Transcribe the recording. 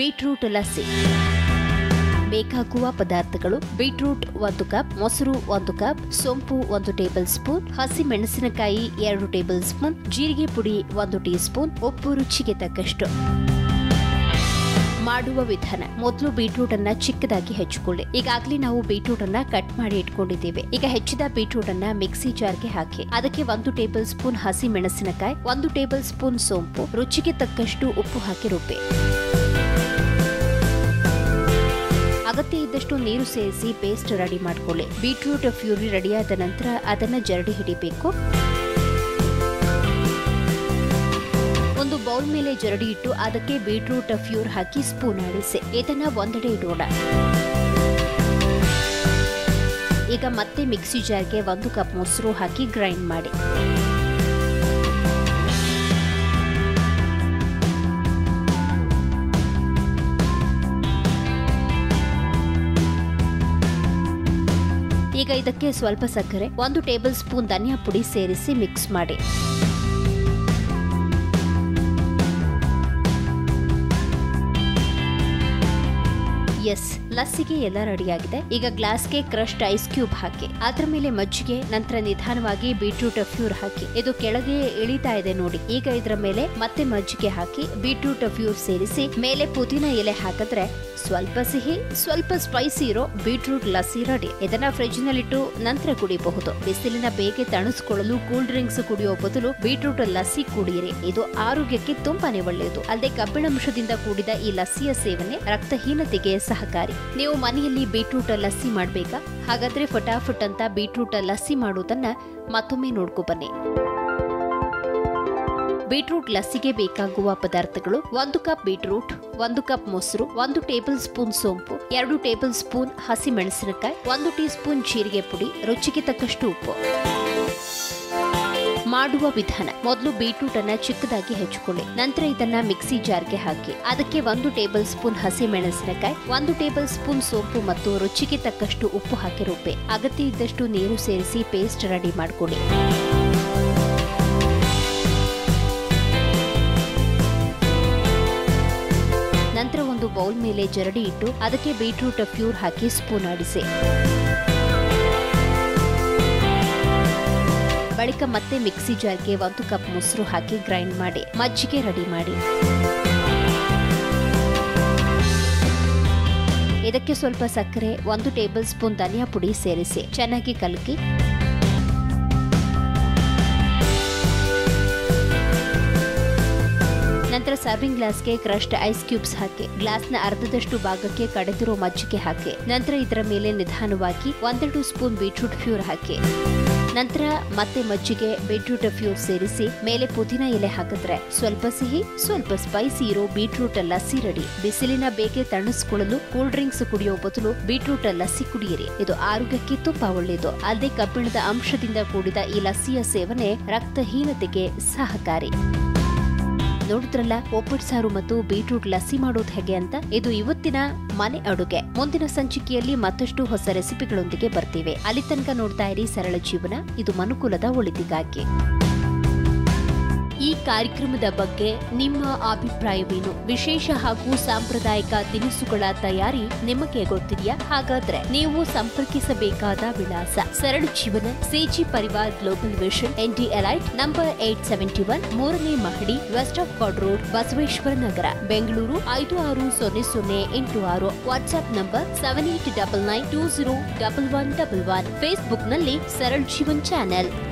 beetroot lassi ಬೇಕಾಗುವ ಪದಾರ್ಥಗಳು beetroot ಒಂದು ಕಪ್ ಮೊಸರು ಒಂದು ಕಪ್ ಸೋಂಪು ಒಂದು ಟೇಬಲ್ ಸ್ಪೂನ್ ಹಸಿ ಮೆಣಸಿನಕಾಯಿ ಎರಡು ಟೇಬಲ್ ಸ್ಪೂನ್ ಜೀರಿಗೆ ಪುಡಿ ಒಂದು ಟೀ ಸ್ಪೂನ್ ಉಪ್ಪು ರುಚಿಗೆ ತಕ್ಕಷ್ಟು ಮಾಡುವ ವಿಧಾನ ಮೊದಲು ಬೀಟ್ರೂಟ್ ಅನ್ನ ಚಿಕ್ಕದಾಗಿ ಹೆಚ್ಚಿಕೊಳ್ಳಿ ಈಗಾಗಲೇ ನಾವು ಬೀಟ್ರೂಟ್ ಅನ್ನ ಕಟ್ ಮಾಡಿ ಇಟ್ಕೊಂಡಿದ್ದೇವೆ ಈಗ ಹೆಚ್ಚಿದ ಬೀಟ್ರೂಟ್ ಅನ್ನ ಮಿಕ್ಸಿ ಜಾರ್ಗೆ ಹಾಕಿ ಅದಕ್ಕೆ ಒಂದು ಟೇಬಲ್ ಸ್ಪೂನ್ ಹಸಿ ಮೆಣಸಿನಕಾಯಿ ಒಂದು ಟೇಬಲ್ ಸ್ಪೂನ್ ಸೋಂಪು ರುಚಿಗೆ ತಕ್ಕಷ್ಟು ಉಪ್ಪು ಹಾಕಿ ರುಬ್ಬಿ ಅಗತ್ಯ ಇದ್ದಷ್ಟು ನೀರು ಸೇರಿಸಿ ಪೇಸ್ಟ್ ರೆಡಿ ಮಾಡ್ಕೊಳ್ಳಿ ಬೀಟ್ರೂಟ್ ಫ್ಯೂರಿ ರೆಡಿಯಾದ ನಂತರ ಅದನ್ನ ಜರಡಿ ಹಿಡಿಬೇಕು ಒಂದು ಬೌಲ್ ಮೇಲೆ ಜರಡಿ ಇಟ್ಟು ಅದಕ್ಕೆ ಬೀಟ್ರೂಟ್ ಫ್ಯೂರ್ ಹಾಕಿ ಸ್ಪೂನ್ ಆಡಿಸಿ ಇದನ್ನ ಒಂದೆಡೆ ಇಡೋಣ ಈಗ ಮತ್ತೆ ಮಿಕ್ಸಿ ಜಾರ್ಗೆ ಒಂದು ಕಪ್ ಮೊಸರು ಹಾಕಿ ಗ್ರೈಂಡ್ ಮಾಡಿ ಈಗ ಇದಕ್ಕೆ ಸ್ವಲ್ಪ ಸಕ್ಕರೆ ಒಂದು ಟೇಬಲ್ ಸ್ಪೂನ್ ಧನಿಯಾ ಪುಡಿ ಸೇರಿಸಿ ಮಿಕ್ಸ್ ಮಾಡಿ ಎಸ್ ಲಸ್ಸಿಗೆ ಎಲ್ಲ ರೆಡಿಯಾಗಿದೆ ಈಗ ಗ್ಲಾಸ್ಗೆ ಕ್ರಶ್ಡ್ ಐಸ್ ಕ್ಯೂಬ್ ಹಾಕಿ ಅದರ ಮೇಲೆ ಮಜ್ಜಿಗೆ ನಂತರ ನಿಧಾನವಾಗಿ ಬೀಟ್ರೂಟ್ ಫ್ಯೂರ್ ಹಾಕಿ ಇದು ಕೆಳಗೆ ಇಳಿತಾ ಇದೆ ನೋಡಿ ಈಗ ಇದರ ಮೇಲೆ ಮತ್ತೆ ಮಜ್ಜಿಗೆ ಹಾಕಿ ಬೀಟ್ರೂಟ್ ಫ್ಯೂರ್ ಸೇರಿಸಿ ಮೇಲೆ ಪುದೀನ ಎಲೆ ಹಾಕಿದ್ರೆ ಸ್ವಲ್ಪ ಸಿಹಿ ಸ್ವಲ್ಪ ಸ್ಪೈಸಿ ಇರೋ ಬೀಟ್ರೂಟ್ ಲಸ್ಸಿ ರೆಡಿ ಇದನ್ನ ಫ್ರಿಡ್ಜ್ ನಲ್ಲಿಟ್ಟು ನಂತರ ಕುಡಿಯಬಹುದು ಬಿಸಿಲಿನ ಬೇಗೆ ತಣಿಸ್ಕೊಳ್ಳಲು ಕೂಲ್ ಡ್ರಿಂಕ್ಸ್ ಕುಡಿಯೋ ಬದಲು ಬೀಟ್ರೂಟ್ ಲಸ್ಸಿ ಕುಡಿಯಿರಿ ಇದು ಆರೋಗ್ಯಕ್ಕೆ ತುಂಬಾನೇ ಒಳ್ಳೆಯದು ಅಲ್ಲದೆ ಕಬ್ಬಿಣಾಂಶದಿಂದ ಕೂಡಿದ ಈ ಲಸ್ಸಿಯ ಸೇವನೆ ರಕ್ತಹೀನತೆಗೆ ಸಹಕಾರಿ ನೀವು ಮನೆಯಲ್ಲಿ ಬೀಟ್ರೂಟ್ ಲಸ್ಸಿ ಮಾಡ್ಬೇಕಾ ಹಾಗಾದ್ರೆ ಫಟಾಫಟ್ ಅಂತ ಬೀಟ್ರೂಟ್ ಲಸ್ಸಿ ಮಾಡುವುದನ್ನ ಮತ್ತೊಮ್ಮೆ ನೋಡ್ಕೊ ಬನ್ನಿ ಬೀಟ್ರೂಟ್ ಲಸ್ಸಿಗೆ ಬೇಕಾಗುವ ಪದಾರ್ಥಗಳು ಒಂದು ಕಪ್ ಬೀಟ್ರೂಟ್ ಒಂದು ಕಪ್ ಮೊಸರು ಒಂದು ಟೇಬಲ್ ಸ್ಪೂನ್ ಸೋಂಪು ಎರಡು ಟೇಬಲ್ ಸ್ಪೂನ್ ಹಸಿ ಮೆಣಸಿನಕಾಯಿ ಒಂದು ಟೀ ಸ್ಪೂನ್ ಜೀರಿಗೆ ಪುಡಿ ರುಚಿಗೆ ತಕ್ಕಷ್ಟು ಉಪ್ಪು ಮಾಡುವ ವಿಧಾನ ಮೊದಲು ಬೀಟ್ರೂಟ್ ಅನ್ನ ಚಿಕ್ಕದಾಗಿ ಹೆಚ್ಚಿಕೊಳ್ಳಿ ನಂತರ ಇದನ್ನ ಮಿಕ್ಸಿ ಜಾರ್ಗೆ ಹಾಕಿ ಅದಕ್ಕೆ ಒಂದು ಟೇಬಲ್ ಸ್ಪೂನ್ ಹಸಿ ಮೆಣಸಿನಕಾಯಿ ಒಂದು ಟೇಬಲ್ ಸ್ಪೂನ್ ಸೋಂಪು ಮತ್ತು ರುಚಿಗೆ ತಕ್ಕಷ್ಟು ಉಪ್ಪು ಹಾಕಿ ರುಬ್ಬಿ ಅಗತ್ಯ ಇದ್ದಷ್ಟು ನೀರು ಸೇರಿಸಿ ಪೇಸ್ಟ್ ರೆಡಿ ಮಾಡಿಕೊಳ್ಳಿ ನಂತರ ಒಂದು ಬೌಲ್ ಮೇಲೆ ಜರಡಿ ಇಟ್ಟು ಅದಕ್ಕೆ ಬೀಟ್ರೂಟ್ ಫ್ಯೂರ್ ಹಾಕಿ ಸ್ಪೂನ್ ಆಡಿಸಿ ಬಳಿಕ ಮತ್ತೆ ಮಿಕ್ಸಿ ಜಾರ್ಗೆ ಒಂದು ಕಪ್ ಮೊಸರು ಹಾಕಿ ಗ್ರೈಂಡ್ ಮಾಡಿ ಮಜ್ಜಿಗೆ ರೆಡಿ ಮಾಡಿ ಇದಕ್ಕೆ ಸ್ವಲ್ಪ ಸಕ್ಕರೆ ಒಂದು ಟೇಬಲ್ ಸ್ಪೂನ್ ಧನಿಯಾ ಪುಡಿ ಸೇರಿಸಿ ಚೆನ್ನಾಗಿ ಕಲಕಿ ನಂತರ ಸರ್ವಿಂಗ್ ಗ್ಲಾಸ್ಗೆ ಕ್ರಶ್ಡ್ ಐಸ್ ಕ್ಯೂಬ್ಸ್ ಹಾಕಿ ಗ್ಲಾಸ್ನ ಅರ್ಧದಷ್ಟು ಭಾಗಕ್ಕೆ ಕಡೆದಿರೋ ಮಜ್ಜಿಗೆ ಹಾಕಿ ನಂತರ ಇದರ ಮೇಲೆ ನಿಧಾನವಾಗಿ ಒಂದೆರಡು ಸ್ಪೂನ್ ಬೀಟ್ರೂಟ್ ಫ್ಯೂರ್ ಹಾಕಿ ನಂತರ ಮತ್ತೆ ಮಜ್ಜಿಗೆ ಬೀಟ್ರೂಟ್ ಫ್ಯೂರ್ ಸೇರಿಸಿ ಮೇಲೆ ಪುದೀನ ಎಲೆ ಹಾಕಿದ್ರೆ ಸ್ವಲ್ಪ ಸಿಹಿ ಸ್ವಲ್ಪ ಸ್ಪೈಸಿ ಇರೋ ಬೀಟ್ರೂಟ್ ಲಸ್ಸಿ ರೆಡಿ ಬಿಸಿಲಿನ ಬೇಗೆ ತಣಿಸ್ಕೊಳ್ಳಲು ಕೂಲ್ ಡ್ರಿಂಕ್ಸ್ ಕುಡಿಯೋ ಬದಲು ಬೀಟ್ರೂಟ್ ಲಸ್ಸಿ ಕುಡಿಯಿರಿ ಇದು ಆರೋಗ್ಯಕ್ಕೆ ತುಂಬಾ ಒಳ್ಳೆಯದು ಅಲ್ಲದೆ ಕಬ್ಬಿಣದ ಅಂಶದಿಂದ ಕೂಡಿದ ಈ ಲಸ್ಸಿಯ ಸೇವನೆ ರಕ್ತಹೀನತೆಗೆ ಸಹಕಾರಿ ನೋಡಿದ್ರಲ್ಲ ಒಬ್ಬಟ್ಟು ಸಾರು ಮತ್ತು ಬೀಟ್ರೂಟ್ ಲಸ್ಸಿ ಮಾಡೋದು ಹೇಗೆ ಅಂತ ಇದು ಇವತ್ತಿನ ಮನೆ ಅಡುಗೆ ಮುಂದಿನ ಸಂಚಿಕೆಯಲ್ಲಿ ಮತ್ತಷ್ಟು ಹೊಸ ರೆಸಿಪಿಗಳೊಂದಿಗೆ ಬರ್ತೀವಿ ಅಲ್ಲಿ ತನಕ ನೋಡ್ತಾ ಇರಿ ಸರಳ ಜೀವನ ಇದು ಮನುಕುಲದ ಒಳಿತಿಗಾಗಿ ಈ ಕಾರ್ಯಕ್ರಮದ ಬಗ್ಗೆ ನಿಮ್ಮ ಅಭಿಪ್ರಾಯವೇನು ವಿಶೇಷ ಹಾಗೂ ಸಾಂಪ್ರದಾಯಿಕ ತಿನಿಸುಗಳ ತಯಾರಿ ನಿಮಗೆ ಗೊತ್ತಿದೆಯಾ ಹಾಗಾದ್ರೆ ನೀವು ಸಂಪರ್ಕಿಸಬೇಕಾದ ವಿಳಾಸ Sarala Jeevana CG Parivar global vision ND elite number eight seventy one ಮೂರನೇ ಮಹಡಿ west of chord road Basaveshwara Nagar Bengaluru ಐದು ಆರು ಸೊನ್ನೆ ಸೊನ್ನೆ ಎಂಟು ಆರು WhatsApp number seven eight double nine two zero double one double one Facebook ನಲ್ಲಿ ಸರಳ ಜೀವನ್ ಚಾನೆಲ್